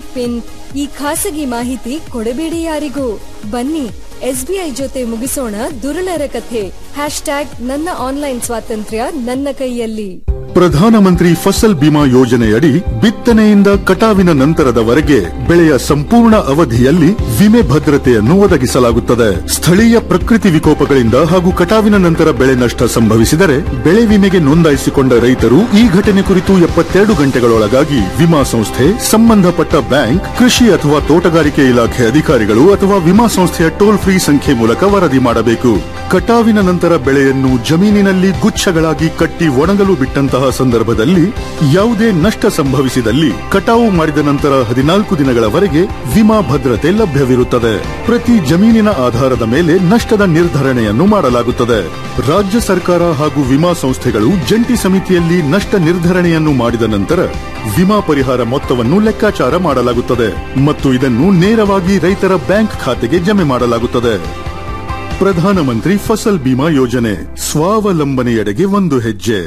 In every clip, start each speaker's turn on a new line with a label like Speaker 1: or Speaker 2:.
Speaker 1: pin ಈ ಖಾಸಗಿ ಮಾಹಿತಿ ಕೊಡಬೇಡಿ ಯಾರಿಗೂ ಬನ್ನಿ ಎಸ್ಬಿಐ ಜೊತೆ ಮುಗಿಸೋಣ ದುರುಳರ ಕಥೆ ಹ್ಯಾಶ್ ಟ್ಯಾಗ್ ನನ್ನ ಆನ್ಲೈನ್ ಸ್ವಾತಂತ್ರ್ಯ ನನ್ನ ಕೈಯಲ್ಲಿ
Speaker 2: ಪ್ರಧಾನಮಂತ್ರಿ ಫಸಲ್ ಬಿಮಾ ಯೋಜನೆಯಡಿ ಬಿತ್ತನೆಯಿಂದ ಕಟಾವಿನ ನಂತರದವರೆಗೆ ಬೆಳೆಯ ಸಂಪೂರ್ಣ ಅವಧಿಯಲ್ಲಿ ವಿಮೆ ಭದ್ರತೆಯನ್ನು ಒದಗಿಸಲಾಗುತ್ತದೆ ಸ್ಥಳೀಯ ಪ್ರಕೃತಿ ವಿಕೋಪಗಳಿಂದ ಹಾಗೂ ಕಟಾವಿನ ನಂತರ ಬೆಳೆ ನಷ್ಟ ಸಂಭವಿಸಿದರೆ ಬೆಳೆ ವಿಮೆಗೆ ನೋಂದಾಯಿಸಿಕೊಂಡ ರೈತರು ಈ ಘಟನೆ ಕುರಿತು ಎಪ್ಪತ್ತೆರಡು ಗಂಟೆಗಳೊಳಗಾಗಿ ವಿಮಾ ಸಂಸ್ಥೆ ಸಂಬಂಧಪಟ್ಟ ಬ್ಯಾಂಕ್ ಕೃಷಿ ಅಥವಾ ತೋಟಗಾರಿಕೆ ಇಲಾಖೆ ಅಧಿಕಾರಿಗಳು ಅಥವಾ ವಿಮಾ ಸಂಸ್ಥೆಯ ಟೋಲ್ ಫ್ರೀ ಸಂಖ್ಯೆ ಮೂಲಕ ವರದಿ ಮಾಡಬೇಕು ಕಟಾವಿನ ನಂತರ ಬೆಳೆಯನ್ನು ಜಮೀನಿನಲ್ಲಿ ಗುಚ್ಛಗಳಾಗಿ ಕಟ್ಟಿ ಒಣಗಲು ಬಿಟ್ಟಂತಹ ಸಂದರ್ಭದಲ್ಲಿ ಯಾವುದೇ ನಷ್ಟ ಸಂಭವಿಸಿದಲ್ಲಿ ಕಟಾವು ಮಾಡಿದ ನಂತರ ಹದಿನಾಲ್ಕು ದಿನಗಳವರೆಗೆ ವಿಮಾ ಭದ್ರತೆ ಲಭ್ಯವಿರುತ್ತದೆ ಪ್ರತಿ ಜಮೀನಿನ ಆಧಾರದ ಮೇಲೆ ನಷ್ಟದ ನಿರ್ಧರಣೆಯನ್ನು ಮಾಡಲಾಗುತ್ತದೆ ರಾಜ್ಯ ಸರ್ಕಾರ ಹಾಗೂ ವಿಮಾ ಸಂಸ್ಥೆಗಳು ಜಂಟಿ ಸಮಿತಿಯಲ್ಲಿ ನಷ್ಟ ನಿರ್ಧರಣೆಯನ್ನು ಮಾಡಿದ ನಂತರ ವಿಮಾ ಪರಿಹಾರ ಮೊತ್ತವನ್ನು ಲೆಕ್ಕಾಚಾರ ಮಾಡಲಾಗುತ್ತದೆ ಮತ್ತು ಇದನ್ನು ನೇರವಾಗಿ ರೈತರ ಬ್ಯಾಂಕ್ ಖಾತೆಗೆ ಜಮೆ ಮಾಡಲಾಗುತ್ತದೆ ಪ್ರಧಾನಮಂತ್ರಿ ಫಸಲ್ ಬಿಮಾ ಯೋಜನೆ ಸ್ವಾವಲಂಬನೆಯೆಡೆಗೆ ಒಂದು ಹೆಜ್ಜೆ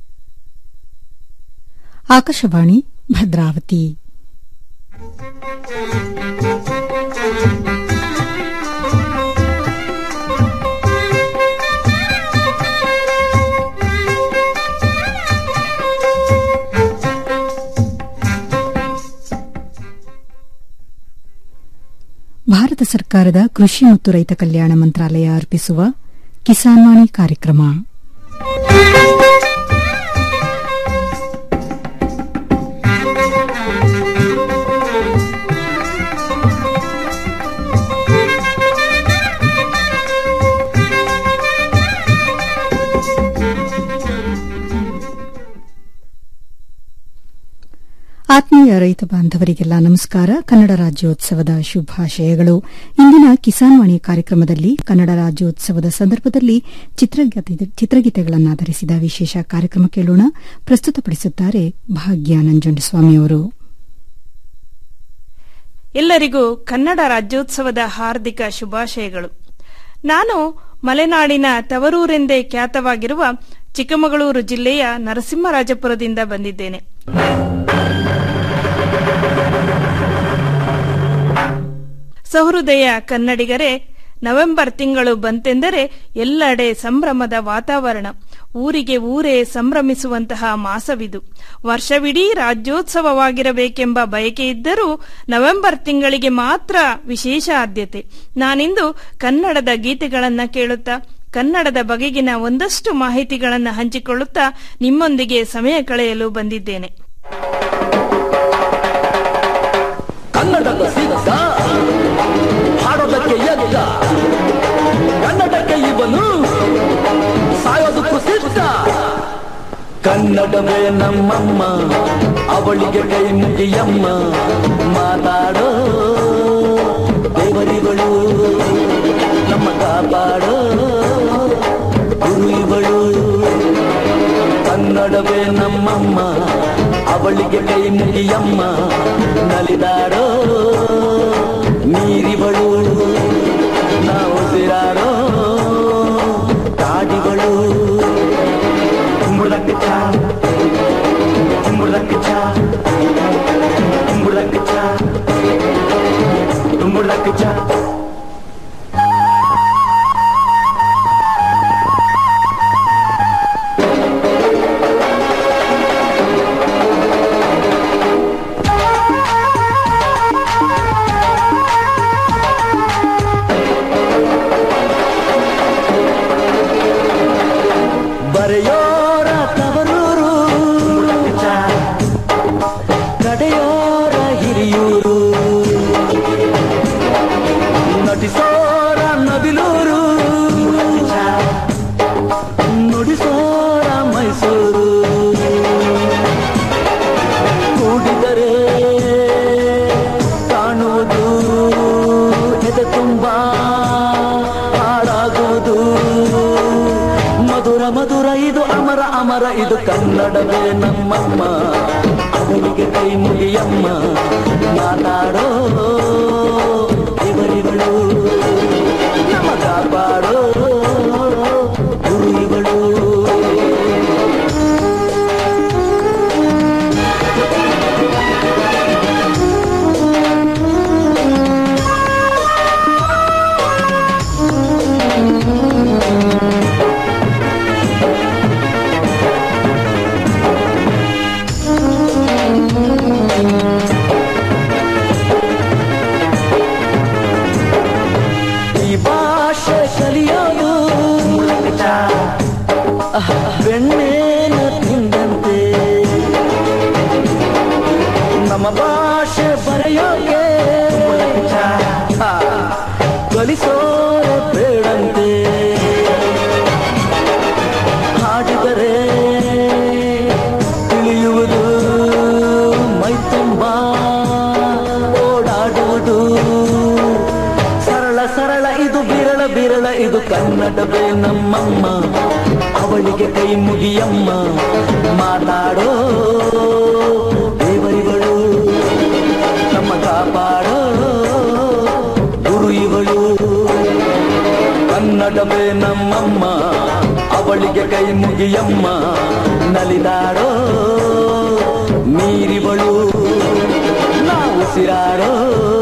Speaker 3: ಆಕಾಶವಾಣಿ ಭದ್ರಾವತಿ ಭಾರತ ಸರ್ಕಾರದ ಕೃಷಿ ಮತ್ತು ರೈತ ಕಲ್ಯಾಣ ಮಂತ್ರಾಲಯ ಅರ್ಪಿಸುವ ಕಿಸಾನ್ವಾಣಿ ಕಾರ್ಯಕ್ರಮ ಆತ್ಮೀಯ ರೈತ ಬಾಂಧವರಿಗೆಲ್ಲ ನಮಸ್ಕಾರ ಕನ್ನಡ ರಾಜ್ಯೋತ್ಸವದ ಶುಭಾಶಯಗಳು ಇಂದಿನ ಕಿಸಾನ್ ವಾಣಿ ಕಾರ್ಯಕ್ರಮದಲ್ಲಿ ಕನ್ನಡ ರಾಜ್ಯೋತ್ಸವದ ಸಂದರ್ಭದಲ್ಲಿ ಚಿತ್ರಗೀತೆಗಳನ್ನಾಧರಿಸಿದ ವಿಶೇಷ ಕಾರ್ಯಕ್ರಮ ಕೇಳೋಣ ಪ್ರಸ್ತುತಪಡಿಸುತ್ತಾರೆ ಭಾಗ್ಯ ನಂಜುಂಡಸ್ವಾಮಿಯವರು
Speaker 4: ಎಲ್ಲರಿಗೂ ಕನ್ನಡ ರಾಜ್ಯೋತ್ಸವದ ಹಾರ್ದಿಕ ಶುಭಾಶಯಗಳು ನಾನು ಮಲೆನಾಡಿನ ತವರೂರೆಂದೇ ಖ್ಯಾತವಾಗಿರುವ ಚಿಕ್ಕಮಗಳೂರು ಜಿಲ್ಲೆಯ ನರಸಿಂಹರಾಜಪುರದಿಂದ ಬಂದಿದ್ದೇನೆ ಸಹೃದಯ ಕನ್ನಡಿಗರೇ ನವೆಂಬರ್ ತಿಂಗಳು ಬಂತೆಂದರೆ ಎಲ್ಲೆಡೆ ಸಂಭ್ರಮದ ವಾತಾವರಣ ಊರಿಗೆ ಊರೇ ಸಂಭ್ರಮಿಸುವಂತಹ ಮಾಸವಿದು ವರ್ಷವಿಡೀ ರಾಜ್ಯೋತ್ಸವವಾಗಿರಬೇಕೆಂಬ ಬಯಕೆ ಇದ್ದರೂ ನವೆಂಬರ್ ತಿಂಗಳಿಗೆ ಮಾತ್ರ ವಿಶೇಷ ಆದ್ಯತೆ ನಾನಿಂದು ಕನ್ನಡದ ಗೀತೆಗಳನ್ನ ಕೇಳುತ್ತಾ ಕನ್ನಡದ ಬಗೆಗಿನ ಒಂದಷ್ಟು ಮಾಹಿತಿಗಳನ್ನು ಹಂಚಿಕೊಳ್ಳುತ್ತಾ ನಿಮ್ಮೊಂದಿಗೆ ಸಮಯ ಕಳೆಯಲು ಬಂದಿದ್ದೇನೆ
Speaker 5: ಕನ್ನಡದ ಸಿದ್ಧ ಹಾಡೋದಕ್ಕೆ ಎದ್ದ ಕನ್ನಡಕ್ಕೆ ಇವನು ಸಾಯೋದಕ್ಕೂ ಸಿದ್ಧ ಕನ್ನಡವೇ ನಮ್ಮಮ್ಮ ಅವಳಿಗೆ ಕೈ ಮುಗಿಯಮ್ಮ ಮಾತಾಡೋ ದೇವರಿಗಳು ನಮ್ಮ ಕಾಪಾಡೋ ಗುರು ಇವಳು ಕನ್ನಡವೇ ನಮ್ಮಮ್ಮ ಅವಳಿಗೆ ಕೈ ಮುಗಿಯಮ್ಮ ನಲಿದಾಡೋ ನೀರಿವಳು ನಾವು ಸಿರಾಡೋ ಕಾಡಿಗಳು ಕುಂಬಳಕ್ಕೆ ಚಾ ಕುಂಬಳಕ್ಕೆ ಚಾ ಕುಂಬಳಕ್ಕೆ ಚಾ ಕುಂಬಳಕ್ಕೆ ಚಾ ಬರೆಯೋರ ತವರೂರು ನಡೆಯೋರ ಹಿರಿಯೂರು ನಟಿಸೋರ ನವಿಲೂರು ನುಡಿಸೋರ ಮೈಸೂರು ಕೂಡಿದರೆ ಕಾಣುವುದು ಎದೆ ತುಂಬ ಹಾಳಾಗುವುದು ಮಧುರ ಮಧುರ ಇದು ಅಮರ ಅಮರ ಇದು ಕನ್ನಡವೇ ನಮ್ಮಮ್ಮ ಅವನಿಗೆ ಕೈ ಮುಗಿಯಮ್ಮ ಮಾತಾಡೋ ಇವರಿಗಳು ನಮ್ಮ ಕಾಪಾಡೋ ಗುರು ಇವಳು ಬರೆಯೋಕೆ ಹಾ, ಕಲಿಸೋರೆ ಬೇಡಂತೆ ಹಾಡಿದರೆ ತಿಳಿಯುವುದು ಮೈ ತುಂಬ ಓಡಾಡುವುದು ಸರಳ ಸರಳ ಇದು ಬಿರಳ ಬಿರಳ ಇದು ಕನ್ನಡವೇ ನಮ್ಮಮ್ಮ ಅವಳಿಗೆ ಕೈ ಮುಗಿಯಮ್ಮ ಮಾತಾಡೋ ದೇವರಿಗಳು ನಮ್ಮ ಕಾಪಾಡೋ ಗುರು ಇವಳು ಕನ್ನಡವೇ ನಮ್ಮಮ್ಮ ಅವಳಿಗೆ ಕೈ ಮುಗಿಯಮ್ಮ ನಲಿದಾಡೋ ನೀರಿವಳು ನಾವು ಉಸಿರಾಡೋ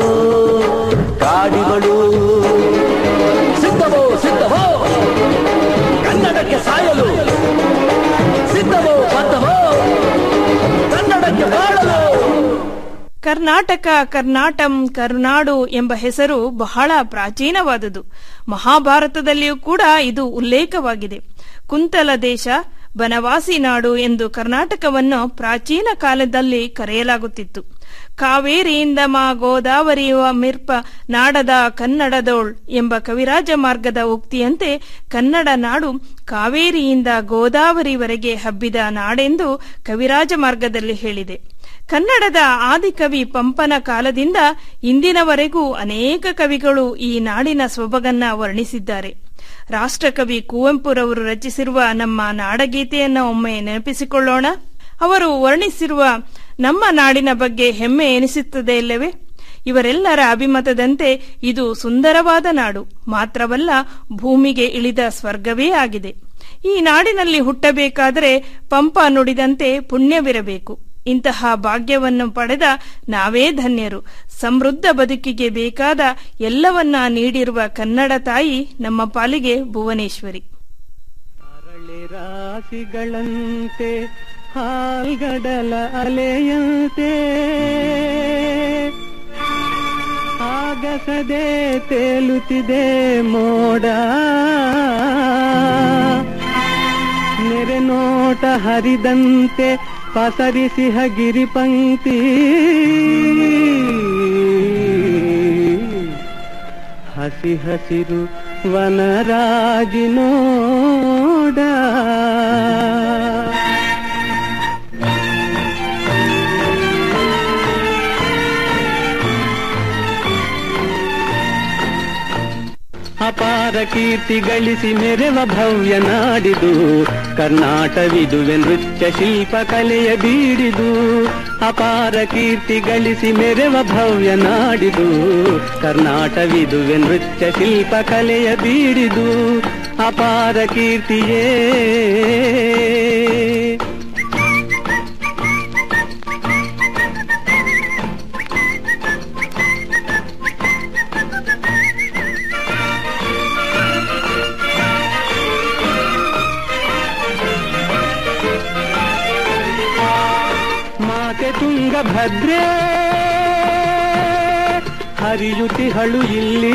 Speaker 5: ಕಾಡಿಗಳು ಸಿದ್ಧವೋ ಸಿದ್ಧವೋ ಕನ್ನಡಕ್ಕೆ ಸಾಯಲು ಸಿದ್ಧವೋ ಬದ್ಧವೋ ಕನ್ನಡಕ್ಕೆ ಬಾಳಲು
Speaker 4: ಕರ್ನಾಟಕ ಕರ್ನಾಟಂ ಕರುನಾಡು ಎಂಬ ಹೆಸರು ಬಹಳ ಪ್ರಾಚೀನವಾದುದು ಮಹಾಭಾರತದಲ್ಲಿಯೂ ಕೂಡ ಇದು ಉಲ್ಲೇಖವಾಗಿದೆ ಕುಂತಲ ದೇಶ ಬನವಾಸಿ ನಾಡು ಎಂದು ಕರ್ನಾಟಕವನ್ನು ಪ್ರಾಚೀನ ಕಾಲದಲ್ಲಿ ಕರೆಯಲಾಗುತ್ತಿತ್ತು ಕಾವೇರಿಯಿಂದ ಮಾ ಗೋದಾವರಿಯುವ ಮಿರ್ಪ ನಾಡದ ಕನ್ನಡದೋಳ್ ಎಂಬ ಕವಿರಾಜ ಮಾರ್ಗದ ಉಕ್ತಿಯಂತೆ ಕನ್ನಡ ನಾಡು ಕಾವೇರಿಯಿಂದ ಗೋದಾವರಿವರೆಗೆ ಹಬ್ಬಿದ ನಾಡೆಂದು ಕವಿರಾಜ ಮಾರ್ಗದಲ್ಲಿ ಹೇಳಿದೆ ಕನ್ನಡದ ಆದಿಕವಿ ಪಂಪನ ಕಾಲದಿಂದ ಇಂದಿನವರೆಗೂ ಅನೇಕ ಕವಿಗಳು ಈ ನಾಡಿನ ಸೊಬಗನ್ನ ವರ್ಣಿಸಿದ್ದಾರೆ ರಾಷ್ಟ್ರಕವಿ ಕುವೆಂಪುರವರು ರಚಿಸಿರುವ ನಮ್ಮ ನಾಡಗೀತೆಯನ್ನ ಒಮ್ಮೆ ನೆನಪಿಸಿಕೊಳ್ಳೋಣ ಅವರು ವರ್ಣಿಸಿರುವ ನಮ್ಮ ನಾಡಿನ ಬಗ್ಗೆ ಹೆಮ್ಮೆ ಎನಿಸುತ್ತದೆ ಇಲ್ಲವೇ ಇವರೆಲ್ಲರ ಅಭಿಮತದಂತೆ ಇದು ಸುಂದರವಾದ ನಾಡು ಮಾತ್ರವಲ್ಲ ಭೂಮಿಗೆ ಇಳಿದ ಸ್ವರ್ಗವೇ ಆಗಿದೆ ಈ ನಾಡಿನಲ್ಲಿ ಹುಟ್ಟಬೇಕಾದರೆ ಪಂಪ ನುಡಿದಂತೆ ಪುಣ್ಯವಿರಬೇಕು ಇಂತಹ ಭಾಗ್ಯವನ್ನು ಪಡೆದ ನಾವೇ ಧನ್ಯರು ಸಮೃದ್ಧ ಬದುಕಿಗೆ ಬೇಕಾದ ಎಲ್ಲವನ್ನ ನೀಡಿರುವ ಕನ್ನಡ ತಾಯಿ ನಮ್ಮ ಪಾಲಿಗೆ ಭುವನೇಶ್ವರಿ
Speaker 6: ಅರಳೆ ರಾಶಿಗಳಂತೆ ಹಾಲ್ಗಡಲ ಅಲೆಯಂತೆ ಆಗಸದೆ ತೇಲುತ್ತಿದೆ ಮೋಡ ನೆರೆ ನೋಟ ಹರಿದಂತೆ ಪಸರಿಸಿಹ ಗಿರಿಪಂಕ್ತಿ ಹಸಿ ಹಸಿರು ವನರಾಜಿನೋಡ ಅಪಾರ ಕೀರ್ತಿ ಗಳಿಸಿ ಮೆರೆವ ಭವ್ಯ ನಾಡಿದು ಕರ್ನಾಟವಿದುವೆ ನೃತ್ಯ ಶಿಲ್ಪ ಕಲೆಯ ಬೀಡಿದು ಅಪಾರ ಕೀರ್ತಿ ಗಳಿಸಿ ಮೆರೆವ ಭವ್ಯ ನಾಡಿದು ಕರ್ನಾಟವಿದುವೆ ನೃತ್ಯ ಶಿಲ್ಪ ಕಲೆಯ ಬೀಡಿದು ಅಪಾರ ಕೀರ್ತಿಯೇ ಮಾತೆ ತುಂಗಭದ್ರೆ ಹರಿಯುತಿಹಳು ಇಲ್ಲಿ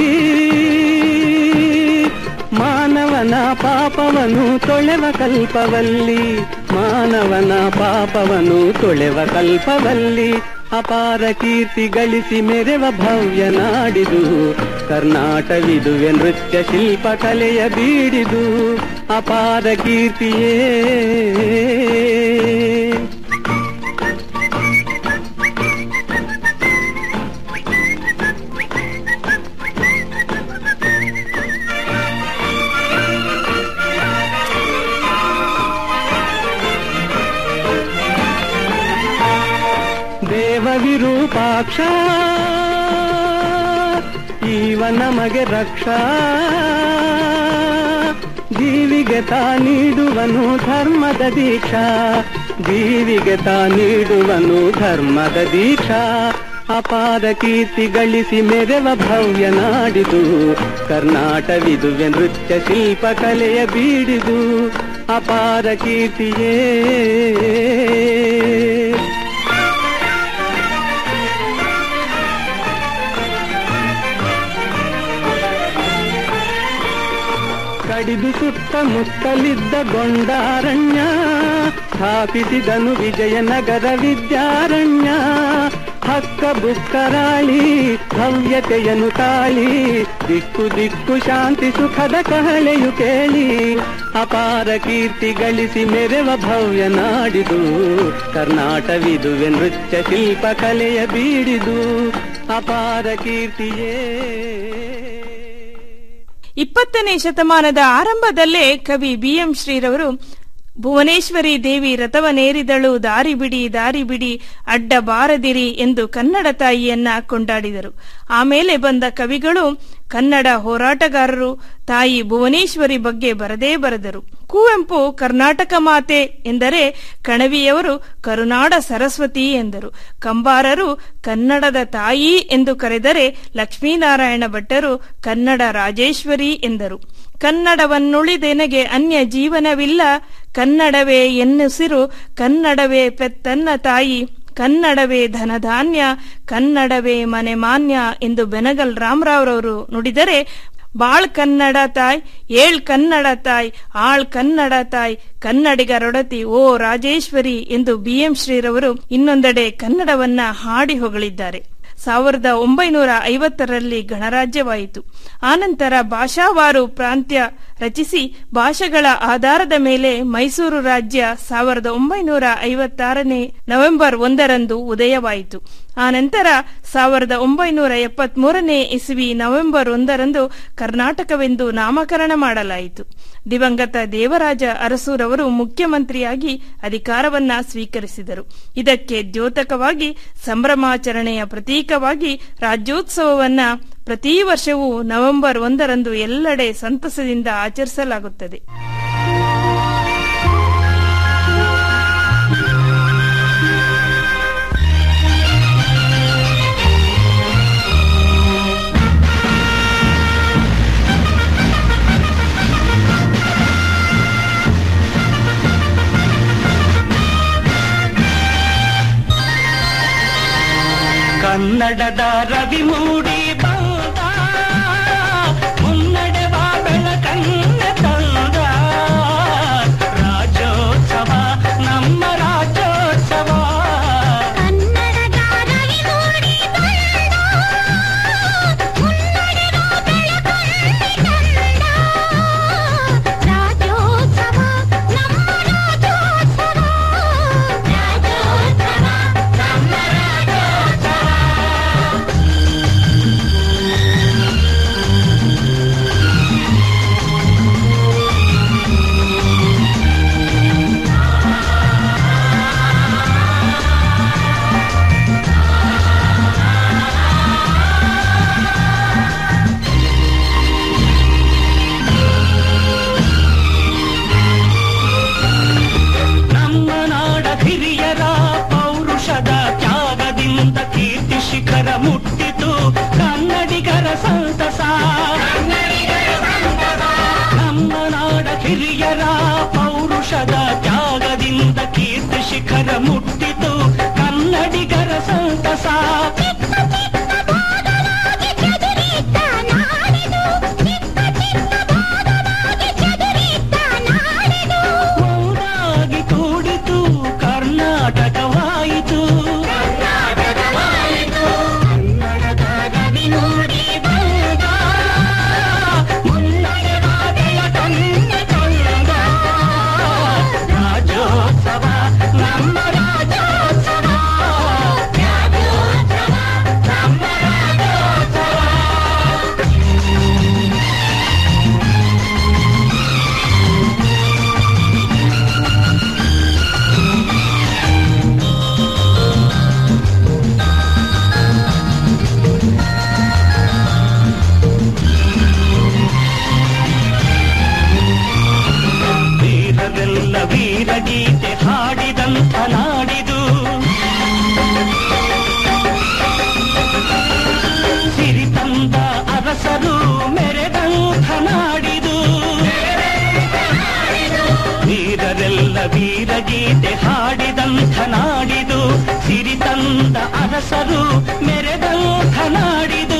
Speaker 6: ಮಾನವನ ಪಾಪವನು ತೊಳೆವ ಕಲ್ಪವಲ್ಲಿ ಮಾನವನ ಪಾಪವನು ತೊಳೆವ ಕಲ್ಪವಲ್ಲಿ ಅಪಾರ ಕೀರ್ತಿ ಗಳಿಸಿ ಮೆರೆವ ಭವ್ಯ ನಾಡಿದು ಕರ್ನಾಟವಿದುವೆ ನೃತ್ಯ ಶಿಲ್ಪ ಕಲೆಯ ಬೀಡಿದು ಅಪಾರ ಕೀರ್ತಿಯೇ ದೇವ ವಿರೂಪಾಕ್ಷ ಈವ ನಮಗೆ ರಕ್ಷಾ ಜೀವಿಗೆ ತಾ ನೀಡುವನು ಧರ್ಮದ ದೀಕ್ಷಾ ಜೀವಿಗೆ ತಾ ನೀಡುವನು ಧರ್ಮದ ದೀಕ್ಷಾ ಅಪಾರ ಕೀರ್ತಿ ಗಳಿಸಿ ಮೆರೆವ ಭವ್ಯ ನಾಡಿದು ಕರ್ನಾಟವಿದುವೆ ನೃತ್ಯ ಶಿಲ್ಪ ಕಲೆಯ ಬೀಡಿದು ಅಪಾರ ಕೀರ್ತಿಯೇ ಕಡಿದು ಸುತ್ತಮುತ್ತಲಿದ್ದ ಗೊಂಡಾರಣ್ಯ ಸ್ಥಾಪಿಸಿದನು ವಿಜಯನಗರ ವಿದ್ಯಾರಣ್ಯ ಹಕ್ಕ ಬುಕ್ಕರಾಳಿ ಭವ್ಯತೆಯನ್ನು ತಾಳಿ ದಿಕ್ಕು ದಿಕ್ಕು ಶಾಂತಿ ಸುಖದ ಕಹಳೆಯು ಕೇಳಿ ಅಪಾರ ಕೀರ್ತಿ ಗಳಿಸಿ ಮೆರೆವ ಭವ್ಯ ನಾಡಿದು ಕರ್ನಾಟವಿದುವೆ ನೃತ್ಯ ಶಿಲ್ಪ ಕಲೆಯ ಬೀಡಿದು ಅಪಾರ ಕೀರ್ತಿಯೇ
Speaker 4: ಇಪ್ಪತ್ತನೇ ಶತಮಾನದ ಆರಂಭದಲ್ಲೇ ಕವಿ ಬಿಎಂ ಶ್ರೀರವರು ಭುವನೇಶ್ವರಿ ದೇವಿ ರಥವನೇರಿದಳು ದಾರಿ ಬಿಡಿ ದಾರಿ ಬಿಡಿ ಅಡ್ಡ ಬಾರದಿರಿ ಎಂದು ಕನ್ನಡ ತಾಯಿಯನ್ನ ಕೊಂಡಾಡಿದರು ಆಮೇಲೆ ಬಂದ ಕವಿಗಳು ಕನ್ನಡ ಹೋರಾಟಗಾರರು ತಾಯಿ ಭುವನೇಶ್ವರಿ ಬಗ್ಗೆ ಬರದೇ ಬರೆದರು ಕುವೆಂಪು ಕರ್ನಾಟಕ ಮಾತೆ ಎಂದರೆ ಕಣವಿಯವರು ಕರುನಾಡ ಸರಸ್ವತಿ ಎಂದರು ಕಂಬಾರರು ಕನ್ನಡದ ತಾಯಿ ಎಂದು ಕರೆದರೆ ಲಕ್ಷ್ಮೀನಾರಾಯಣ ಭಟ್ಟರು ಕನ್ನಡ ರಾಜೇಶ್ವರಿ ಎಂದರು ಕನ್ನಡವನ್ನುಳಿದೆನಗೆ ಅನ್ಯ ಜೀವನವಿಲ್ಲ ಕನ್ನಡವೇ ಎನ್ನುಸಿರು ಕನ್ನಡವೇ ಪೆತ್ತನ್ನ ತಾಯಿ ಕನ್ನಡವೇ ಧನಧಾನ್ಯ ಕನ್ನಡವೇ ಮನೆ ಮಾನ್ಯ ಎಂದು ಬೆನಗಲ್ ರಾಮರಾವ್ರವರು ನುಡಿದರೆ ಬಾಳ್ ಕನ್ನಡ ತಾಯ್ ಏಳ್ ಕನ್ನಡ ತಾಯ್ ಆಳ್ ಕನ್ನಡ ತಾಯ್ ಕನ್ನಡಿಗರೊಡತಿ ಓ ರಾಜೇಶ್ವರಿ ಎಂದು ಬಿಎಂ ಶ್ರೀರವರು ಇನ್ನೊಂದೆಡೆ ಕನ್ನಡವನ್ನ ಹಾಡಿ ಹೊಗಳಿದ್ದಾರೆ ಸಾವಿರದ ಒಂಬೈನೂರ ಐವತ್ತರಲ್ಲಿ ಗಣರಾಜ್ಯವಾಯಿತು ಆನಂತರ ಭಾಷಾವಾರು ಪ್ರಾಂತ್ಯ ರಚಿಸಿ ಭಾಷೆಗಳ ಆಧಾರದ ಮೇಲೆ ಮೈಸೂರು ರಾಜ್ಯ ಸಾವಿರದ ಒಂಬೈನೂರ ಐವತ್ತಾರನೇ ನವೆಂಬರ್ ಒಂದರಂದು ಉದಯವಾಯಿತು ಆನಂತರ ಸಾವಿರದ ಒಂಬೈನೂರ ಎಪ್ಪತ್ಮೂರನೇ ಇಸ್ವಿ ನವೆಂಬರ್ ಒಂದರಂದು ಕರ್ನಾಟಕವೆಂದು ನಾಮಕರಣ ಮಾಡಲಾಯಿತು ದಿವಂಗತ ದೇವರಾಜ ಅರಸೂರವರು ಮುಖ್ಯಮಂತ್ರಿಯಾಗಿ ಅಧಿಕಾರವನ್ನ ಸ್ವೀಕರಿಸಿದರು ಇದಕ್ಕೆ ದ್ಯೋತಕವಾಗಿ ಸಂಭ್ರಮಾಚರಣೆಯ ಪ್ರತೀಕವಾಗಿ ರಾಜ್ಯೋತ್ಸವವನ್ನ ಪ್ರತಿ ವರ್ಷವೂ ನವೆಂಬರ್ ಒಂದರಂದು ಎಲ್ಲೆಡೆ ಸಂತಸದಿಂದ ಆಚರಿಸಲಾಗುತ್ತದೆ
Speaker 6: ಕನ್ನಡದ ರವಿ ಮೂಡಿ ಬಂದ ಮುನ್ನಡೆವ ಬೆಳಕನ್ನ ತಂದ ರಾಜ್ಯೋತ್ಸವ ನಮ್ಮ ರಾಜ್ಯೋತ್ಸವ
Speaker 7: ಕನ್ನಡದ ರವಿ ಮೂಡಿ ಬಂದ ಮುನ್ನಡೆವ ಬೆಳಕನ್ನೆ ತಂದ ರಾಜ್ಯೋತ್ಸವ ನಮ್ಮ ರಾಜ್ಯೋತ್ಸವ ರಾಜ್ಯೋತ್ಸವ ನಮ್ಮ ರಾಜ್ಯೋತ್ಸವ
Speaker 6: ನಮ್ಮ ನಾಡ ಹಿರಿಯರ ಪೌರುಷದ ತ್ಯಾಗದಿಂದ ಕೀರ್ತಿ ಶಿಖರ ಮುಟ್ಟಿತು ಕನ್ನಡಿಗರ ಸಂತಸ ನಮ್ಮ ನಾಡ ಹಿರಿಯರ ಪೌರುಷದ ತ್ಯಾಗದಿಂದ ಕೀರ್ತಿ ಶಿಖರ ಮುಟ್ಟಿತು ಕನ್ನಡಿಗರ ಸಂತಸ
Speaker 7: ಚದುರಿದ್ದ ನಾಡಿದು ಚಿಕ್ಕ ಚಿಕ್ಕ ಭಾಗವಾಗಿ ಚದುರಿದ್ದ ನಾಡಿದು
Speaker 6: ಒಂದಾಗಿ ಕೂಡಿತು ಕರ್ನಾಟಕವಾಯಿತು
Speaker 7: ಕನ್ನಡದ ರವಿ ಮೂಡಿ ಬಂದ
Speaker 6: ಮುನ್ನಡೆವ ಬೆಳಕನ್ನ ತಂದ ರಾಜ್ಯೋತ್ಸವ ನಮ್ಮ ರಾಜ್ಯೋತ್ಸವ
Speaker 7: ರಾಜ್ಯೋತ್ಸವ
Speaker 6: ನಮ್ಮ ರಾಜ್ಯೋತ್ಸವ ವೀರರೆಲ್ಲ ವೀರಗೀತೆ ಹಾಡಿದಂಥ ನಾಡಿದು ಸಿರಿ ತಂದ ಅರಸರು ಮೆರೆದಂಥ ನಾಡಿದು ವೀರರೆಲ್ಲ ವೀರಗೀತೆ ಹಾಡಿದಂಥ ನಾಡಿದು ಸಿರಿ ತಂದ ಅರಸರು ಮೆರೆದಂಥ ನಾಡಿದು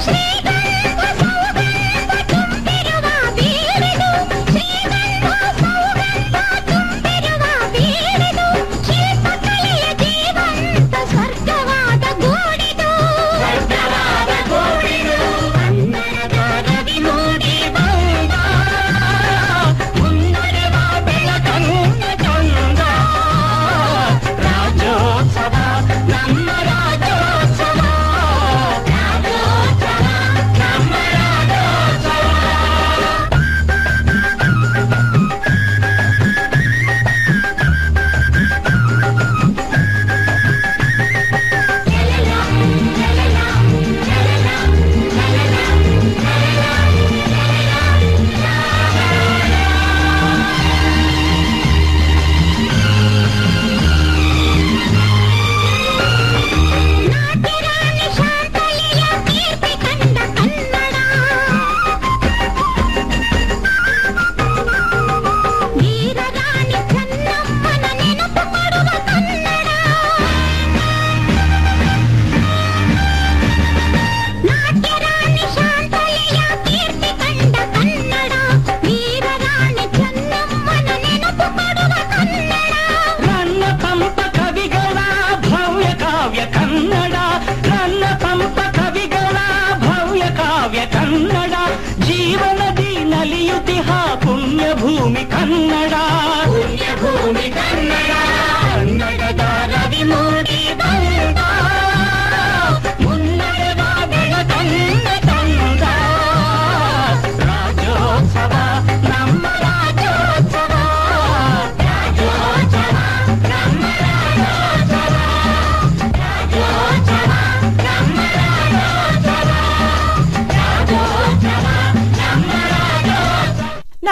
Speaker 7: ತುಂಬಿರುವ ಬೀರಿದು ಶ್ರೀಗಂಧ ಸೌಗಂಧ ತುಂಬಿರುವ ಬೀರಿದು ಶಿಲ್ಪಕಲೆಯ ಜೀವಂತ ಸ್ವರ್ಗವಾದ ಗೋವಾ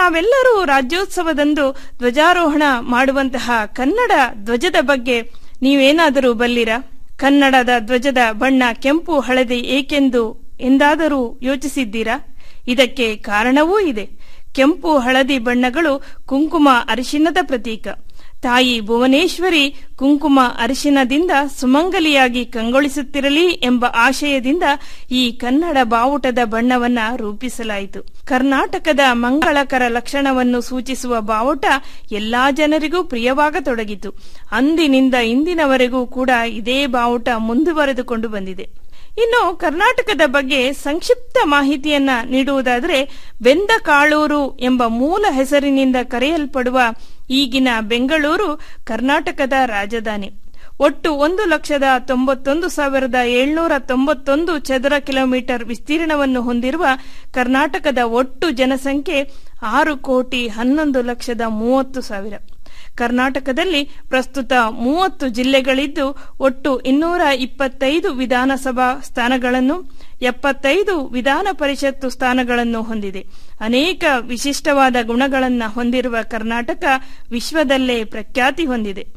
Speaker 4: ನಾವೆಲ್ಲರೂ ರಾಜ್ಯೋತ್ಸವದಂದು ಧ್ವಜಾರೋಹಣ ಮಾಡುವಂತಹ ಕನ್ನಡ ಧ್ವಜದ ಬಗ್ಗೆ ನೀವೇನಾದರೂ ಬಲ್ಲಿರಾ ಕನ್ನಡದ ಧ್ವಜದ ಬಣ್ಣ ಕೆಂಪು ಹಳದಿ ಏಕೆಂದು ಎಂದಾದರೂ ಯೋಚಿಸಿದ್ದೀರಾ ಇದಕ್ಕೆ ಕಾರಣವೂ ಇದೆ ಕೆಂಪು ಹಳದಿ ಬಣ್ಣಗಳು ಕುಂಕುಮ ಅರಿಶಿಣದ ಪ್ರತೀಕ ತಾಯಿ ಭುವನೇಶ್ವರಿ ಕುಂಕುಮ ಅರಿಶಿನದಿಂದ ಸುಮಂಗಲಿಯಾಗಿ ಕಂಗೊಳಿಸುತ್ತಿರಲಿ ಎಂಬ ಆಶಯದಿಂದ ಈ ಕನ್ನಡ ಬಾವುಟದ ಬಣ್ಣವನ್ನ ರೂಪಿಸಲಾಯಿತು ಕರ್ನಾಟಕದ ಮಂಗಳಕರ ಲಕ್ಷಣವನ್ನು ಸೂಚಿಸುವ ಬಾವುಟ ಎಲ್ಲಾ ಜನರಿಗೂ ಪ್ರಿಯವಾಗತೊಡಗಿತು ಅಂದಿನಿಂದ ಇಂದಿನವರೆಗೂ ಕೂಡ ಇದೇ ಬಾವುಟ ಮುಂದುವರೆದುಕೊಂಡು ಬಂದಿದೆ ಇನ್ನು ಕರ್ನಾಟಕದ ಬಗ್ಗೆ ಸಂಕ್ಷಿಪ್ತ ಮಾಹಿತಿಯನ್ನ ನೀಡುವುದಾದರೆ ಬೆಂದ ಕಾಳೂರು ಎಂಬ ಮೂಲ ಹೆಸರಿನಿಂದ ಕರೆಯಲ್ಪಡುವ ಈಗಿನ ಬೆಂಗಳೂರು ಕರ್ನಾಟಕದ ರಾಜಧಾನಿ ಒಟ್ಟು ಒಂದು ಲಕ್ಷದ ತೊಂಬತ್ತೊಂದು ಸಾವಿರದ ಏಳ್ನೂರ ತೊಂಬತ್ತೊಂದು ಚದರ ಕಿಲೋಮೀಟರ್ ವಿಸ್ತೀರ್ಣವನ್ನು ಹೊಂದಿರುವ ಕರ್ನಾಟಕದ ಒಟ್ಟು ಜನಸಂಖ್ಯೆ ಆರು ಕೋಟಿ ಹನ್ನೊಂದು ಲಕ್ಷದ ಮೂವತ್ತು ಸಾವಿರ ಕರ್ನಾಟಕದಲ್ಲಿ ಪ್ರಸ್ತುತ ಮೂವತ್ತು ಜಿಲ್ಲೆಗಳಿದ್ದು ಒಟ್ಟು ಇನ್ನೂರ ಇಪ್ಪತ್ತೈದು ವಿಧಾನಸಭಾ ಸ್ಥಾನಗಳನ್ನು ಎಪ್ಪತ್ತೈದು ವಿಧಾನ ಪರಿಷತ್ತು ಸ್ಥಾನಗಳನ್ನು ಹೊಂದಿದೆ ಅನೇಕ ವಿಶಿಷ್ಟವಾದ ಗುಣಗಳನ್ನು ಹೊಂದಿರುವ ಕರ್ನಾಟಕ ವಿಶ್ವದಲ್ಲೇ ಪ್ರಖ್ಯಾತಿ ಹೊಂದಿದೆ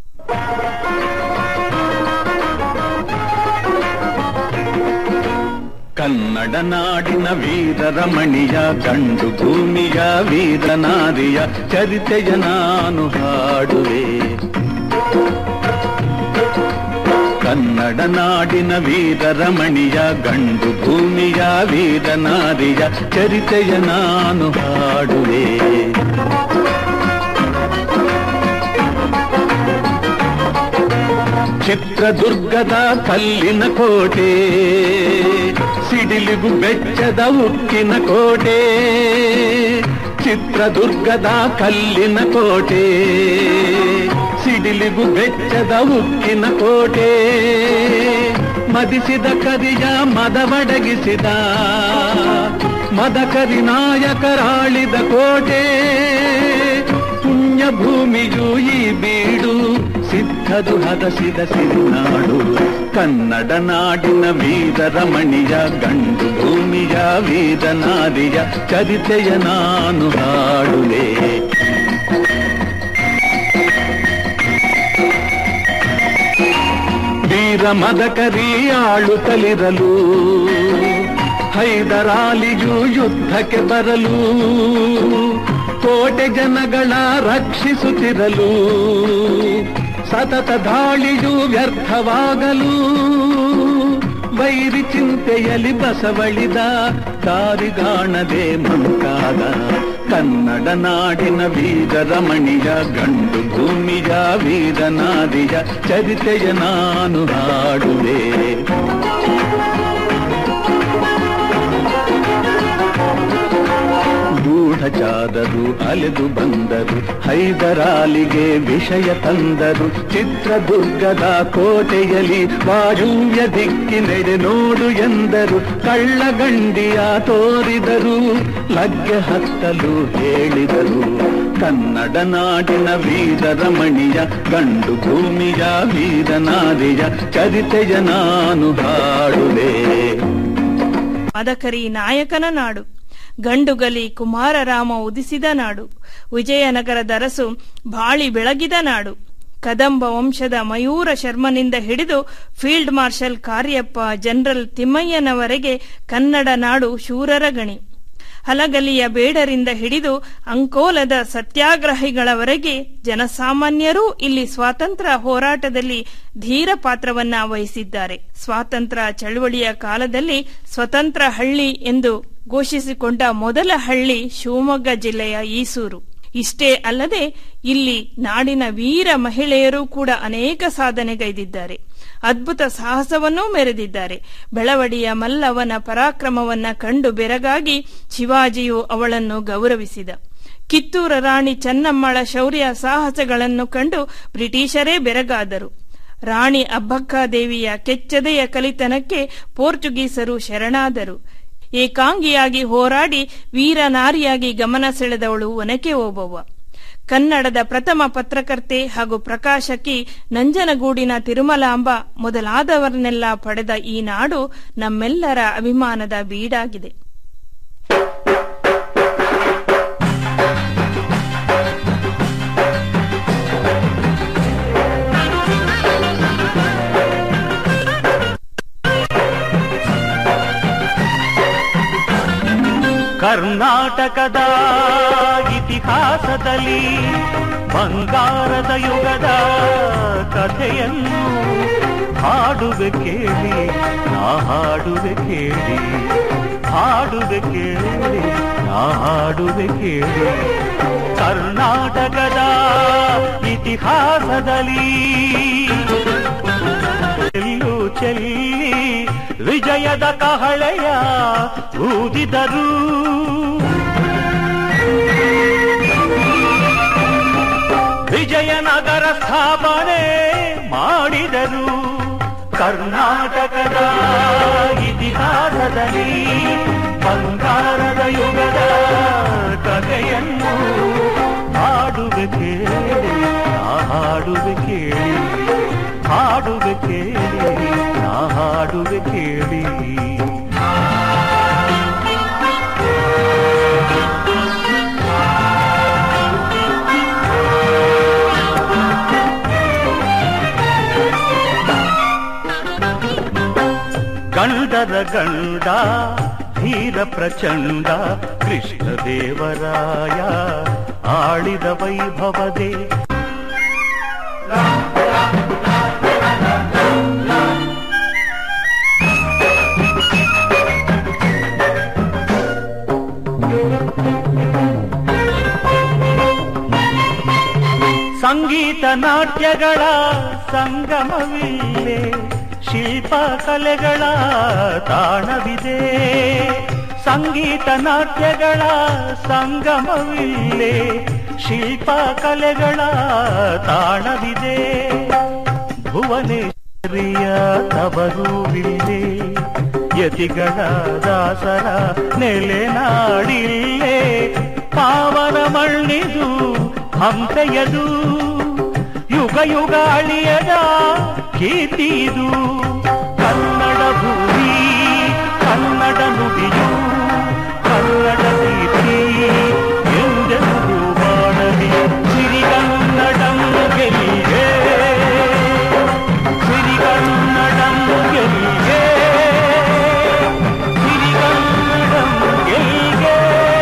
Speaker 6: ಕನ್ನಡ ನಾಡಿನ ವೀರರಮಣಿಯ ಗಂಡು ಭೂಮಿಯ ವೀರನಾರಿಯ ಚರಿತೆಯ ನಾನು ಹಾಡುವೆ ಕನ್ನಡ ನಾಡಿನ ವೀರರಮಣಿಯ ಗಂಡು ಭೂಮಿಯ ವೀರನಾರಿಯ ಚರಿತೆಯ ನಾನು ಹಾಡುವೆ ಚಿತ್ರದುರ್ಗದ ಕಲ್ಲಿನ ಕೋಟೆ ಸಿಡಿಲಿಗು ಬೆಚ್ಚದ ಉಕ್ಕಿನ ಕೋಟೆ ಚಿತ್ರದುರ್ಗದ ಕಲ್ಲಿನ ಕೋಟೆ ಸಿಡಿಲಿಗು ಬೆಚ್ಚದ ಉಕ್ಕಿನ ಕೋಟೆ ಮದಿಸಿದ ಕರಿಯ ಮದವಡಗಿಸಿದ ಮದಕರಿ ನಾಯಕರಾಳಿದ ಕೋಟೆ ಪುಣ್ಯ ಭೂಮಿಯು ಈ ಬೀಡು ಸಿದ್ಧದು ಹದಸಿದ ಸಿರಿನಾಡು ಕನ್ನಡ ನಾಡಿನ ವೀರರಮಣಿಯ ಗಂಡು ಭೂಮಿಯ ವೀರನಾರಿಯ ಚರಿತೆಯ ನಾನು ಹಾಡುವೆ ವೀರ ಮದಕರಿ ಆಳುತ್ತಲಿರಲು ಹೈದರಾಲಿಯು ಯುದ್ಧಕ್ಕೆ ಬರಲು ಕೋಟೆ ಜನಗಳ ರಕ್ಷಿಸುತ್ತಿರಲು ಸತತ ದಾಳಿಯು ವ್ಯರ್ಥವಾಗಲು ವೈರಿ ಚಿಂತೆಯಲ್ಲಿ ಬಸವಳಿದ ದಾರಿಗಾಣದೆ ಮಂಕಾದ ಕನ್ನಡ ನಾಡಿನ ವೀರರಮಣಿಯ ಗಂಡು ಭೂಮಿಯ ವೀರನಾದಿಯ ಚರಿತೆಯ ನಾನು ಹಾಡುವೆ ಗೂಢಚಾದರು ಅಲೆದು ಬಂದರು ಹೈದರಾಲಿಗೆ ವಿಷಯ ತಂದರು ಚಿತ್ರದುರ್ಗದ ಕೋಟೆಯಲ್ಲಿ ವಾಯುವ್ಯ ದಿಕ್ಕಿನೆಡೆ ನೋಡು ಎಂದರು ಕಳ್ಳಗಂಡಿಯ ತೋರಿದರು ಲಗ್ಗೆ ಹತ್ತಲು ಹೇಳಿದರು ಕನ್ನಡ ನಾಡಿನ ವೀರರಮಣಿಯ ಗಂಡು ಭೂಮಿಯ ವೀರನಾರಿಯ ಚರಿತೆಯ ನಾನು ಹಾಡುವೆ
Speaker 4: ಮದಕರಿ ನಾಯಕನ ನಾಡು ಗಂಡುಗಲಿ ಕುಮಾರರಾಮ ಉದಿಸಿದ ನಾಡು ವಿಜಯನಗರದ ಅರಸು ಬಾಳಿ ಬೆಳಗಿದ ನಾಡು ಕದಂಬ ವಂಶದ ಮಯೂರ ಶರ್ಮನಿಂದ ಹಿಡಿದು ಫೀಲ್ಡ್ ಮಾರ್ಷಲ್ ಕಾರ್ಯಪ್ಪ ಜನರಲ್ ತಿಮ್ಮಯ್ಯನವರೆಗೆ ಕನ್ನಡ ನಾಡು ಶೂರರ ಗಣಿ ಹಲಗಲಿಯ ಬೇಡರಿಂದ ಹಿಡಿದು ಅಂಕೋಲದ ಸತ್ಯಾಗ್ರಹಿಗಳವರೆಗೆ ಜನಸಾಮಾನ್ಯರೂ ಇಲ್ಲಿ ಸ್ವಾತಂತ್ರ್ಯ ಹೋರಾಟದಲ್ಲಿ ಧೀರ ಪಾತ್ರವನ್ನ ವಹಿಸಿದ್ದಾರೆ ಸ್ವಾತಂತ್ರ್ಯ ಚಳವಳಿಯ ಕಾಲದಲ್ಲಿ ಸ್ವತಂತ್ರ ಹಳ್ಳಿ ಎಂದು ಘೋಷಿಸಿಕೊಂಡ ಮೊದಲ ಹಳ್ಳಿ ಶಿವಮೊಗ್ಗ ಜಿಲ್ಲೆಯ ಈಸೂರು ಇಷ್ಟೇ ಅಲ್ಲದೆ ಇಲ್ಲಿ ನಾಡಿನ ವೀರ ಮಹಿಳೆಯರು ಕೂಡ ಅನೇಕ ಸಾಧನೆಗೈದಿದ್ದಾರೆ ಅದ್ಭುತ ಸಾಹಸವನ್ನೂ ಮೆರೆದಿದ್ದಾರೆ ಬೆಳವಡಿಯ ಮಲ್ಲವನ ಪರಾಕ್ರಮವನ್ನ ಕಂಡು ಬೆರಗಾಗಿ ಶಿವಾಜಿಯು ಅವಳನ್ನು ಗೌರವಿಸಿದ ಕಿತ್ತೂರ ರಾಣಿ ಚೆನ್ನಮ್ಮಳ ಶೌರ್ಯ ಸಾಹಸಗಳನ್ನು ಕಂಡು ಬ್ರಿಟಿಷರೇ ಬೆರಗಾದರು ರಾಣಿ ಅಬ್ಬಕ್ಕಾದೇವಿಯ ಕೆಚ್ಚದೆಯ ಕಲಿತನಕ್ಕೆ ಪೋರ್ಚುಗೀಸರು ಶರಣಾದರು ಏಕಾಂಗಿಯಾಗಿ ಹೋರಾಡಿ ವೀರನಾರಿಯಾಗಿ ಗಮನ ಸೆಳೆದವಳು ಒನಕೆ ಓಬವ್ವ ಕನ್ನಡದ ಪ್ರಥಮ ಪತ್ರಕರ್ತೆ ಹಾಗೂ ಪ್ರಕಾಶಕಿ ನಂಜನಗೂಡಿನ ತಿರುಮಲಾಂಬ ಮೊದಲಾದವರನ್ನೆಲ್ಲ ಪಡೆದ ಈ ನಾಡು ನಮ್ಮೆಲ್ಲರ ಅಭಿಮಾನದ ಬೀಡಾಗಿದೆ
Speaker 6: ಕರ್ನಾಟಕದ ಇತಿಹಾಸದಲ್ಲಿ ಬಂಗಾರದ ಯುಗದ ಕಥೆಯನ್ನು ಹಾಡುವೆ ಕೇಳಿ ನಾ ಹಾಡುವೆ ಕೇಳಿ ಹಾಡುವೆ ಕೇಳಿ ನಾ ಹಾಡುವೆ ಕೇಳಿ ಕರ್ನಾಟಕದ ಇತಿಹಾಸದಲ್ಲಿ ಎಲ್ಲೂ ಚೆಲ್ಲಿ ವಿಜಯದ ಕಹಳೆಯ ಊದಿದರು ವಿಜಯನಗರ ಸ್ಥಾಪನೆ ಮಾಡಿದರು ಕರ್ನಾಟಕದ ಇತಿಹಾಸದಲ್ಲಿ ಬಂಗಾರದ ಯುಗದ ಕಥೆಯನ್ನು ಹಾಡುವೆ ಕೇಳಿ ನಾ ಹಾಡುವೆ ಕೇಳಿ ಹಾಡುವೆ ಕೇಳಿ ನಾ ಹಾಡುವೆ ಕೇಳಿ ಗಂಡರ ಗಂಡ ಧೀರ ಪ್ರಚಂಡ ಕೃಷ್ಣದೇವರಾಯ ಆಳಿದ ವೈಭವದೆ ಸಂಗೀತ ನಾಟ್ಯಗಳ ಸಂಗಮವಿಲ್ಲೇ ಶಿಲ್ಪ ಕಲೆಗಳ ತಾಣವಿದೆ ಸಂಗೀತ ನಾಟ್ಯಗಳ ಸಂಗಮವಿಲ್ಲೇ ಶಿಲ್ಪ ಕಲೆಗಳ ತಾಣವಿದೆ ಭುವನೇಶ್ವರಿಯ ತಬರುವಿಲ್ಲೇ ಯತಿಗಳ ದಾಸರ ನೆಲೆನಾಡಿಲ್ಲೇ ಪಾವನ ಮಣ್ಣಿದು ಹಂಸೆಯದು ಯುಗ ಯುಗ ಅಳಿಯದ ಕೀರ್ತಿದು ಕನ್ನಡ ಭೂಮಿ ಕನ್ನಡ ನುಡಿಯು ಕನ್ನಡ ಕೀರ್ತಿ ಎಂದೆಂದು ಮಾಡಲಿ ಸಿರಿಗನ್ನಡಂ ಗೆಲ್ಲಿಗೆ ಸಿರಿಗನ್ನಡಂ ಗೆಲ್ಲಿಗೆ ಸಿರಿಗನ್ನಡಂ ಗೆಲ್ಲಿಗೆ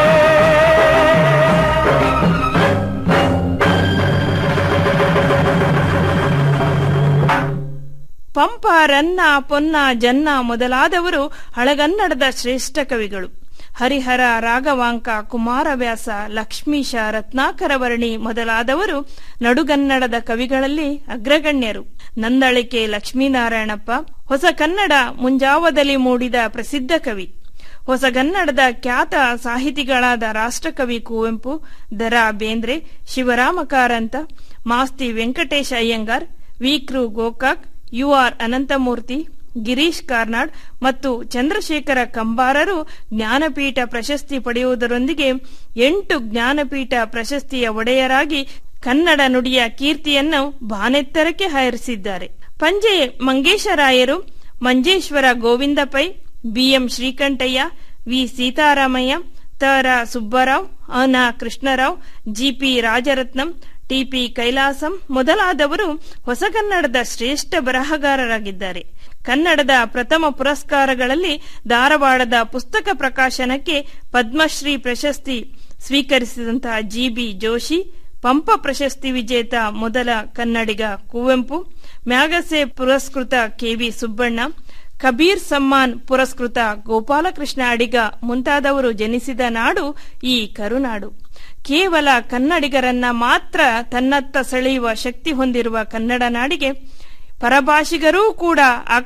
Speaker 4: ಪಂಪ ರನ್ನ ಪೊನ್ನ ಜನ್ನ ಮೊದಲಾದವರು ಹಳಗನ್ನಡದ ಶ್ರೇಷ್ಠ ಕವಿಗಳು ಹರಿಹರ ರಾಘವಾಂಕ ಕುಮಾರವ್ಯಾಸ ಲಕ್ಷ್ಮೀಶ ರತ್ನಾಕರವರ್ಣಿ ಮೊದಲಾದವರು ನಡುಗನ್ನಡದ ಕವಿಗಳಲ್ಲಿ ಅಗ್ರಗಣ್ಯರು ನಂದಳಿಕೆ ಲಕ್ಷ್ಮೀನಾರಾಯಣಪ್ಪ ಹೊಸ ಕನ್ನಡ ಮುಂಜಾವದಲ್ಲಿ ಮೂಡಿದ ಪ್ರಸಿದ್ಧ ಕವಿ ಹೊಸಗನ್ನಡದ ಖ್ಯಾತ ಸಾಹಿತಿಗಳಾದ ರಾಷ್ಟ್ರಕವಿ ಕುವೆಂಪು ದರಾ ಬೇಂದ್ರೆ ಶಿವರಾಮ ಕಾರಂತ ಮಾಸ್ತಿ ವೆಂಕಟೇಶ ಅಯ್ಯಂಗಾರ್ ವಿಕ್ರು ಗೋಕಾಕ್ ಯು ಆರ್ ಅನಂತಮೂರ್ತಿ ಗಿರೀಶ್ ಕಾರ್ನಾಡ್ ಮತ್ತು ಚಂದ್ರಶೇಖರ ಕಂಬಾರರು ಜ್ಞಾನಪೀಠ ಪ್ರಶಸ್ತಿ ಪಡೆಯುವುದರೊಂದಿಗೆ ಎಂಟು ಜ್ಞಾನಪೀಠ ಪ್ರಶಸ್ತಿಯ ಒಡೆಯರಾಗಿ ಕನ್ನಡ ನುಡಿಯ ಕೀರ್ತಿಯನ್ನು ಬಾನೆತ್ತರಕ್ಕೆ ಹಾರಿಸಿದ್ದಾರೆ ಪಂಜೆ ಮಂಗೇಶರಾಯರು Manjeshwar Govinda Pai B M Srikantaiah V Seetharamaiah Ta Ra Subbarao A Na Krishnarao G P Rajaratnam T P Kailasam ಮೊದಲಾದವರು ಹೊಸಗನ್ನಡದ ಶ್ರೇಷ್ಠ ಬರಹಗಾರರಾಗಿದ್ದಾರೆ ಕನ್ನಡದ ಪ್ರಥಮ ಪುರಸ್ಕಾರಗಳಲ್ಲಿ ಧಾರವಾಡದ ಪುಸ್ತಕ ಪ್ರಕಾಶನಕ್ಕೆ ಪದ್ಮಶ್ರೀ ಪ್ರಶಸ್ತಿ ಸ್ವೀಕರಿಸಿದಂತಹ ಜಿಬಿ ಜೋಶಿ ಪಂಪ ಪ್ರಶಸ್ತಿ ವಿಜೇತ ಮೊದಲ ಕನ್ನಡಿಗ ಕುವೆಂಪು ಮ್ಯಾಗಸೆ ಪುರಸ್ಕೃತ ಕೆವಿ ಸುಬ್ಬಣ್ಣ ಕಬೀರ್ ಸಮ್ಮಾನ್ ಪುರಸ್ಕೃತ ಗೋಪಾಲಕೃಷ್ಣ ಅಡಿಗ ಮುಂತಾದವರು ಜನಿಸಿದ ನಾಡು ಈ ಕರುನಾಡು ಕೇವಲ ಕನ್ನಡಿಗರನ್ನ ಮಾತ್ರ ತನ್ನತ್ತ ಸೆಳೆಯುವ ಶಕ್ತಿ ಹೊಂದಿರುವ ಕನ್ನಡ ನಾಡಿಗೆ ಪರಭಾಷಿಗರೂ ಕೂಡ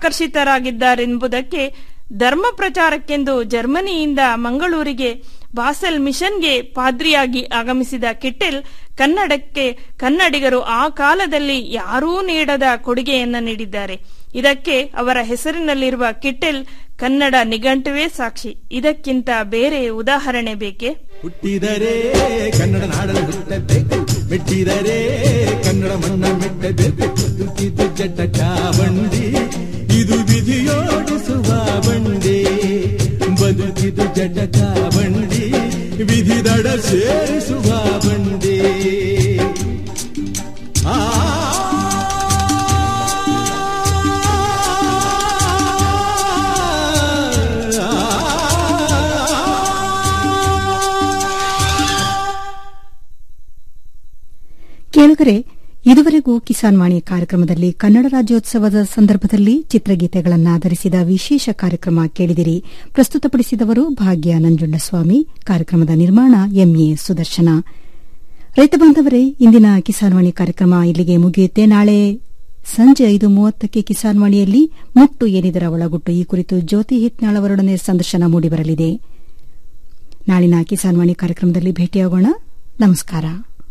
Speaker 4: ಆಕರ್ಷಿತರಾಗಿದ್ದಾರೆಂಬುದಕ್ಕೆ ಧರ್ಮ ಪ್ರಚಾರಕ್ಕೆಂದು ಜರ್ಮನಿಯಿಂದ ಮಂಗಳೂರಿಗೆ ಬಾಸೆಲ್ ಮಿಷನ್ಗೆ ಪಾದ್ರಿಯಾಗಿ ಆಗಮಿಸಿದ ಕಿಟ್ಟೆಲ್ ಕನ್ನಡಕ್ಕೆ ಕನ್ನಡಿಗರು ಆ ಕಾಲದಲ್ಲಿ ಯಾರೂ ನೀಡದ ಕೊಡುಗೆಯನ್ನ ನೀಡಿದ್ದಾರೆ ಇದಕ್ಕೆ ಅವರ ಹೆಸರಿನಲ್ಲಿರುವ ಕಿಟ್ಟೆಲ್ ಕನ್ನಡ ನಿಘಂಟುವೇ ಸಾಕ್ಷಿ ಇದಕ್ಕಿಂತ ಬೇರೆ ಉದಾಹರಣೆ ಬೇಕೆ
Speaker 8: ಹುಟ್ಟಿದರೆ ಕನ್ನಡ ನಾಡಲು ಹುಟ್ಟಬೇಕು ಮೆಟ್ಟಿದರೆ ಕನ್ನಡ ಮಣ್ಣ ಮೆಟ್ಟಬೇಕು ಬದುಕಿದು ಜಟಕ ಬಂಡಿ ಇದು ವಿಧಿಯೋಡಿಸುವ ಬಂಡಿ ಬದುಕಿದು ಜಟಕ ಬಂಡಿ ವಿಧಿ ದಡ ಸೇರಿಸುವ ಬಂಡಿ ಆ
Speaker 3: ಕೇಳುಗರೆ ಇದುವರೆಗೂ ಕಿಸಾನ್ ವಾಣಿ ಕಾರ್ಯಕ್ರಮದಲ್ಲಿ ಕನ್ನಡ ರಾಜ್ಯೋತ್ಸವದ ಸಂದರ್ಭದಲ್ಲಿ ಚಿತ್ರಗೀತೆಗಳನ್ನಾಧರಿಸಿದ ವಿಶೇಷ ಕಾರ್ಯಕ್ರಮ ಕೇಳಿದಿರಿ ಪ್ರಸ್ತುತಪಡಿಸಿದವರು ಭಾಗ್ಯ ನಂಜುಂಡಸ್ವಾಮಿ ಕಾರ್ಯಕ್ರಮದ ನಿರ್ಮಾಣ ಎಂಎ ಸುದರ್ಶನ ರೈತ ಬಾಂಧವರೇ ಇಂದಿನ ಕಿಸಾನ್ ವಾಣಿ ಕಾರ್ಯಕ್ರಮ ಇಲ್ಲಿಗೆ ಮುಗಿಯುತ್ತೆ ನಾಳೆ ಸಂಜೆ ಐದು ಮೂವತ್ತಕ್ಕೆ ಕಿಸಾನ್ ವಾಣಿಯಲ್ಲಿ ಮುಟ್ಟು ಏನಿದರ ಒಳಗುಟ್ಟು ಈ ಕುರಿತು ಜ್ಯೋತಿ ಹಿಟ್ನಾಳ್ ಅವರೊಡನೆ ಸಂದರ್ಶನ ಮೂಡಿಬರಲಿದೆ ನಾಳಿನ ಕಿಸಾನ್ ವಾಣಿ ಕಾರ್ಯಕ್ರಮದಲ್ಲಿ ಭೇಟಿಯಾಗೋಣ ನಮಸ್ಕಾರ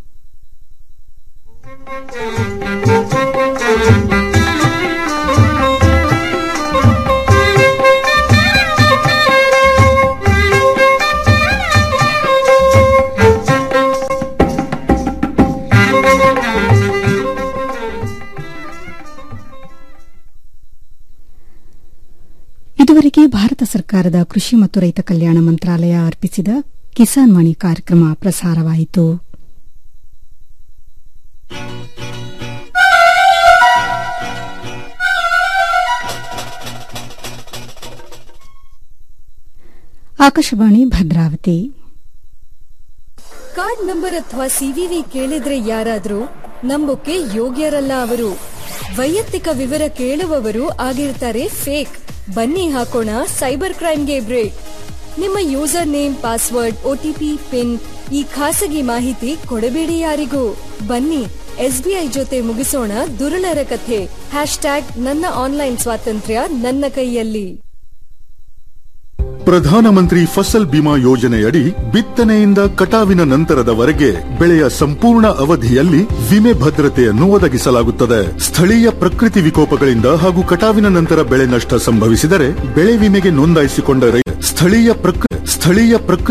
Speaker 3: ಇದುವರೆಗೆ ಭಾರತ ಸರ್ಕಾರದ ಕೃಷಿ ಮತ್ತು ರೈತ ಕಲ್ಯಾಣ ಮಂತ್ರಾಲಯ ಅರ್ಪಿಸಿದ ಕಿಸಾನ್ ವಾಣಿ ಕಾರ್ಯಕ್ರಮ ಪ್ರಸಾರವಾಯಿತು ಆಕಾಶವಾಣಿ ಭದ್ರಾವತಿ
Speaker 1: ಕಾರ್ಡ್ ನಂಬರ್ ಅಥವಾ ಸಿವಿವಿ ಕೇಳಿದ್ರೆ ಯಾರಾದ್ರೂ ನಂಬೋಕೆ ಯೋಗ್ಯರಲ್ಲ ಅವರು ವೈಯಕ್ತಿಕ ವಿವರ ಕೇಳುವವರು ಆಗಿರ್ತಾರೆ ಫೇಕ್ ಬನ್ನಿ ಹಾಕೋಣ ಸೈಬರ್ ಕ್ರೈಮ್ಗೆ ಬ್ರೇಕ್ ನಿಮ್ಮ user name password OTP PIN ಈ ಖಾಸಗಿ ಮಾಹಿತಿ ಕೊಡಬೇಡಿ ಯಾರಿಗೂ ಬನ್ನಿ ಎಸ್ಬಿಐ ಜೊತೆ ಮುಗಿಸೋಣ ದುರುಳರ ಕಥೆ ಹ್ಯಾಶ್ ನನ್ನ ಆನ್ಲೈನ್ ಸ್ವಾತಂತ್ರ್ಯ ನನ್ನ ಕೈಯಲ್ಲಿ
Speaker 2: ಪ್ರಧಾನಮಂತ್ರಿ ಫಸಲ್ ಬಿಮಾ ಯೋಜನೆಯಡಿ ಬಿತ್ತನೆಯಿಂದ ಕಟಾವಿನ ನಂತರದವರೆಗೆ ಬೆಳೆಯ ಸಂಪೂರ್ಣ ಅವಧಿಯಲ್ಲಿ ವಿಮೆ ಭದ್ರತೆಯನ್ನು ಒದಗಿಸಲಾಗುತ್ತದೆ ಸ್ಥಳೀಯ ಪ್ರಕೃತಿ ವಿಕೋಪಗಳಿಂದ ಹಾಗೂ ಕಟಾವಿನ ನಂತರ ಬೆಳೆ ನಷ್ಟ ಸಂಭವಿಸಿದರೆ ಬೆಳೆ ವಿಮೆಗೆ ನೋಂದಾಯಿಸಿಕೊಂಡ ರೈ- ಸ್ಥಳೀಯ ಪ್ರಕೃ- ಸ್ಥಳೀಯ ಪ್ರಕೃತಿ